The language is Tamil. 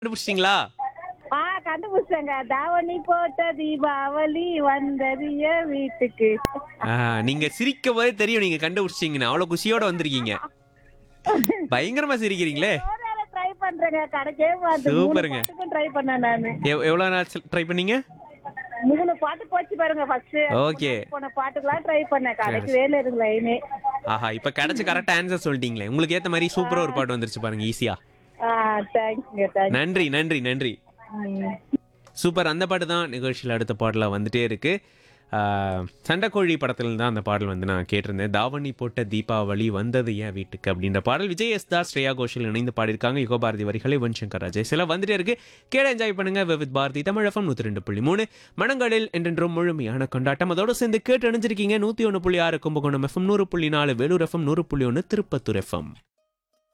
கண்டுபிடிச்சிட்டீங்களா ஆ கண்டுபிடிச்சேங்க தாவணி போட்ட தீபாவளி வந்தது என் வீட்டுக்கு ஆ, நீங்க சிரிக்கும் போதே தெரியும் நீங்க கண்டுபிடிச்சிட்டீங்கன்னு அவ்வளவு குஷியோட வந்திருக்கீங்க பயங்கரமா சிரிக்கிறீங்களே ட்ரை பண்றேங்க கிடைக்கவே மாட்டேன் மூணு சூப்பருங்க. பாட்டுக்கும் ட்ரை பண்ணேன் நானு எவ்- எவ்வளவு நாள் ட்ரை பண்ணீங்க மூணு பாட்டு போச்சு பாருங்க ஃபர்ஸ்ட் Okay. போன பாட்டுக்கெல்லாம் ட்ரை பண்ணேன் கிடைக்கவே இல்லை எனக்கு லைனே ஆஹா இப்ப கிடைச்ச கரெக்ட் ஆன்சர் சொல்லிட்டீங்களே உங்களுக்கு ஏத்த மாதிரி சூப்பரா ஒரு பாட்டு வந்துருச்சு பாருங்க ஈஸியா ஆ தேங்க்ஸ்ங்க தேங்க்ஸ் நன்றி நன்றி நன்றி சூப்பர் அந்த பாட்டு தான் நிகழ்ச்சியில் அடுத்த பாடலாக வந்துட்டே இருக்கு ஆஹ், சண்டைக்கோழி படத்துல தான் அந்த பாடல் வந்து நான் கேட்டிருந்தேன் தாவணி போட்ட தீபாவளி வந்தது ஏன் வீட்டுக்கு அப்படின்ற பாடல் விஜய் எஸ் தாஸ் ஸ்ரேயா கோஷல் இணைந்து பாடியிருக்காங்க யுகோ பாரதி வரிகளை வன் சங்கர் ராஜேஷ் சில வந்துட்டே இருக்கு கேட என்ஜாய் பண்ணுங்க வித் பாரதி தமிழ் எஃப்எம் நூற்றி ரெண்டு புள்ளி மூணு மனங்களில் என்றென்றும் முழுமையான கொண்டாட்டம் அதோட சேர்ந்து கேட்டு அணிஞ்சிருக்கீங்க நூற்றி ஒன்று புள்ளி ஆறு கும்பகோணம் எஃப்எம் நூறு புள்ளி நாலு வேலூர் எஃப்எம் நூறு புள்ளி ஒன்று திருப்பத்தூர் எஃப்எம்